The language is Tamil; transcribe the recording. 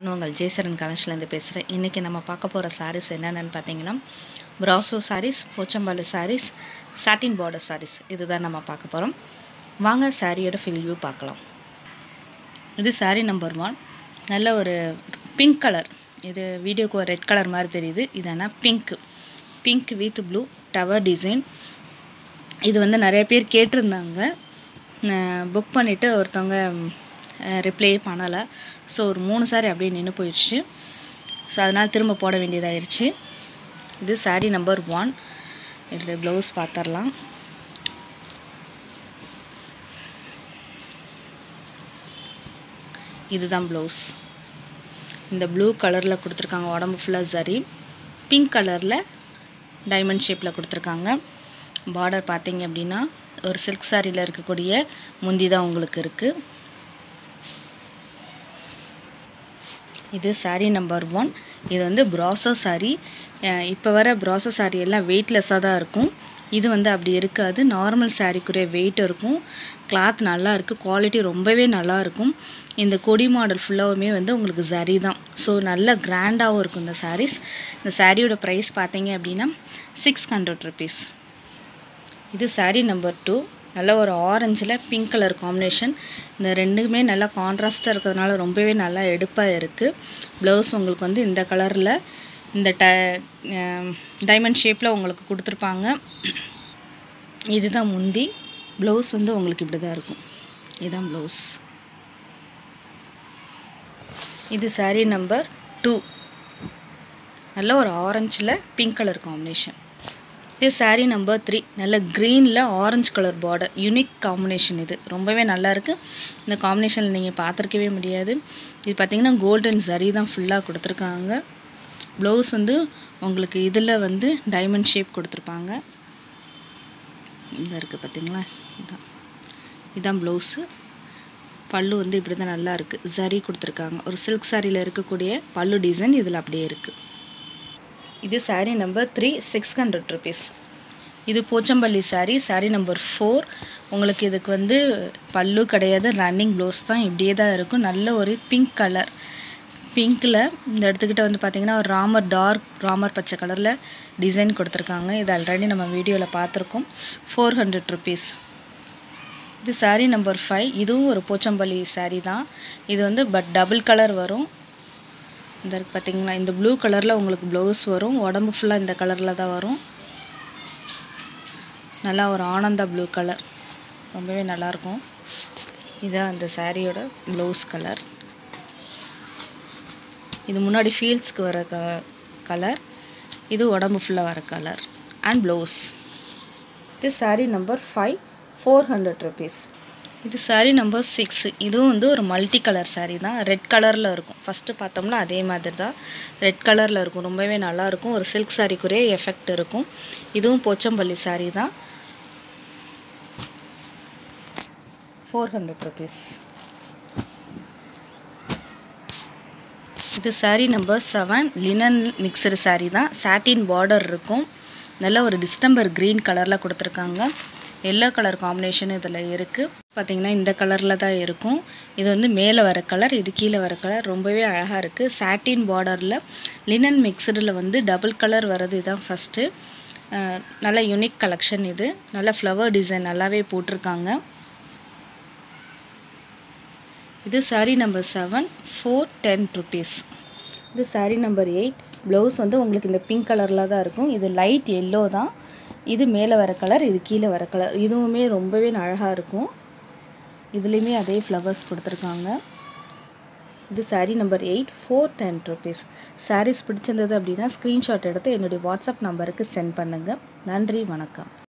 நான் உங்கள் ஜெய்சரன் கலெக்ஷன்லேருந்து பேசுகிறேன் இன்றைக்கி நம்ம பார்க்க போகிற சாரீஸ் என்னென்னு பார்த்தீங்கன்னா brasso sarees Pochampally sarees satin border sarees இதுதான் நம்ம பார்க்க போகிறோம் வாங்க சாரியோட ஃபில் வியூ பார்க்கலாம் இது சாரீ நம்பர் ஒன் நல்ல ஒரு பிங்க் கலர் இது வீடியோக்கு ஒரு ரெட் கலர் மாதிரி தெரியுது இது என்ன pink pink with blue tower design இது வந்து நிறைய பேர் கேட்டிருந்தாங்க புக் பண்ணிவிட்டு ஒருத்தவங்க ரிப்ளை பண்ணலை ஸோ ஒரு மூணு சாரி அப்படியே நின்று போயிடுச்சு ஸோ அதனால் திரும்ப போட வேண்டியதாயிருச்சு இது சாரீ நம்பர் ஒன் இதோடைய ப்ளவுஸ் பார்த்துடலாம் இதுதான் ப்ளவுஸ் இந்த ப்ளூ கலரில் கொடுத்துருக்காங்க உடம்பு ஃபுல்லாக சரி பிங்க் கலரில் டைமண்ட் ஷேப்பில் கொடுத்துருக்காங்க பார்டர் பார்த்தீங்க அப்படின்னா ஒரு சில்க் சாரியில் இருக்கக்கூடிய முந்தி தான் உங்களுக்கு இருக்குது இது சாரீ நம்பர் ஒன் இது வந்து ப்ராசோ சாரீ இப்போ வர ப்ராசோ சாரீ எல்லாம் வெயிட்லெஸ்ஸாக தான் இருக்கும் இது வந்து அப்படி இருக்காது நார்மல் சாரீக்குரிய வெயிட் இருக்கும் கிளாத் நல்லா இருக்குது குவாலிட்டி ரொம்பவே நல்லா இருக்கும் இந்த கொடி மாடல் ஃபுல்லாகவுமே வந்து உங்களுக்கு சரி தான் ஸோ நல்ல கிராண்டாகவும் இருக்கும் இந்த சாரீஸ் இந்த சாரியோட ப்ரைஸ் பார்த்தீங்க அப்படின்னா சிக்ஸ் ஹண்ட்ரட் ருபீஸ் இது சாரீ நம்பர் டூ நல்ல ஒரு ஆரஞ்சில் பிங்க் கலர் காம்பினேஷன் இந்த ரெண்டுமே நல்லா கான்ட்ராஸ்ட்டாக இருக்கிறதுனால ரொம்பவே நல்லா எடுப்பாக இருக்குது ப்ளவுஸ் உங்களுக்கு வந்து இந்த கலரில் இந்த ட டைமண்ட் ஷேப்பில் உங்களுக்கு கொடுத்துருப்பாங்க இதுதான் முந்தி ப்ளவுஸ் வந்து உங்களுக்கு இப்படி தான் இருக்கும் இதுதான் ப்ளவுஸ் இது சாரீ நம்பர் டூ நல்ல ஒரு ஆரஞ்சில் பிங்க் கலர் காம்பினேஷன் இது சாரீ நம்பர் த்ரீ நல்ல க்ரீனில் orange colour border unique combination இது ரொம்பவே நல்லாயிருக்கு இந்த காம்பினேஷனில் நீங்கள் பார்த்துருக்கவே முடியாது இது பார்த்திங்கன்னா கோல்டன் சரி தான் ஃபுல்லாக கொடுத்துருக்காங்க ப்ளவுஸ் வந்து உங்களுக்கு இதில் வந்து டைமண்ட் ஷேப் கொடுத்துருப்பாங்க இதாக இருக்குது பார்த்திங்களா இதுதான் இதுதான் ப்ளவுஸு பல்லு வந்து இப்படி தான் நல்லா இருக்குது சரி கொடுத்துருக்காங்க ஒரு சில்க் சாரியில் இருக்கக்கூடிய பல்லு டிசைன் இதில் அப்படியே இருக்குது இது saree number three six hundred rupees இது போச்சம்பள்ளி சாரீ சாரீ நம்பர் ஃபோர் உங்களுக்கு இதுக்கு வந்து பல்லு கிடையாது ரன்னிங் ப்ளவுஸ் தான் இப்படியே தான் இருக்கும் நல்ல ஒரு பிங்க் கலர் பிங்க்கில் இந்த இடத்துக்கிட்ட வந்து பார்த்திங்கன்னா ஒரு ராமர் டார்க் ராமர் பச்சை கலரில் டிசைன் கொடுத்துருக்காங்க இது ஆல்ரெடி நம்ம வீடியோவில் பார்த்துருக்கோம் ஃபோர் ஹண்ட்ரட் ருபீஸ் இது சாரீ நம்பர் ஃபைவ் இதுவும் ஒரு போச்சம்பள்ளி சாரீ தான் இது வந்து பட் டபுள் கலர் வரும் இந்த இருக்குது பார்த்தீங்களா இந்த ப்ளூ கலரில் உங்களுக்கு ப்ளவுஸ் வரும் உடம்பு ஃபுல்லாக இந்த கலரில் தான் வரும் நல்லா ஒரு ஆனந்தா ப்ளூ கலர் ரொம்பவே நல்லாயிருக்கும் இதுதான் அந்த சாரியோட ப்ளவுஸ் கலர் இது முன்னாடி ஃபீல்ட்ஸ்க்கு வர க கலர் இது உடம்பு ஃபுல்லாக வர கலர் அண்ட் ப்ளவுஸ் இது saree number five four hundred rupees இது சாரீ நம்பர் சிக்ஸ் இதுவும் வந்து ஒரு மல்டி கலர் சாரீ தான் ரெட் கலரில் இருக்கும் ஃபஸ்ட்டு பார்த்தோம்னா அதே மாதிரி தான் ரெட் கலரில் இருக்கும் ரொம்பவே நல்லாயிருக்கும் ஒரு சில்க் சாரீக்குரிய எஃபெக்ட் இருக்கும் இதுவும் போச்சம்பள்ளி சாரீ தான் ஃபோர் ஹண்ட்ரட் ருபீஸ் இது saree number seven linen mixed saree தான் சாட்டின் பார்டர் இருக்கும் நல்ல ஒரு டிஸ்டம்பர் க்ரீன் கலரில் கொடுத்துருக்காங்க எல்லோ கலர் காம்பினேஷன் இதில் இருக்குது பார்த்திங்கன்னா இந்த கலரில் தான் இருக்கும் இது வந்து மேலே வர கலர் இது கீழே வர கலர் ரொம்பவே அழகாக இருக்குது சாட்டின் பார்டரில் லினன் மிக்சடில் வந்து டபுள் கலர் வர்றது இதுதான் ஃபஸ்ட்டு நல்ல யூனிக் கலெக்ஷன் இது நல்ல ஃப்ளவர் டிசைன் நல்லாவே போட்டிருக்காங்க இது saree number seven four ten rupees இது சாரீ நம்பர் எயிட் ப்ளவுஸ் வந்து உங்களுக்கு இந்த பிங்க் கலரில் தான் இருக்கும் இது லைட் எல்லோ தான் இது மேலே வர கலர் இது கீழே வர கலர் இதுவுமே ரொம்பவே அழகாக இருக்கும் இதுலேயுமே அதே ஃப்ளவர்ஸ் கொடுத்துருக்காங்க இது saree number eight four ten rupees sarees பிடிச்சிருந்தது அப்படின்னா ஸ்க்ரீன்ஷாட் எடுத்து என்னுடைய வாட்ஸ்அப் நம்பருக்கு சென்ட் பண்ணுங்கள் நன்றி வணக்கம்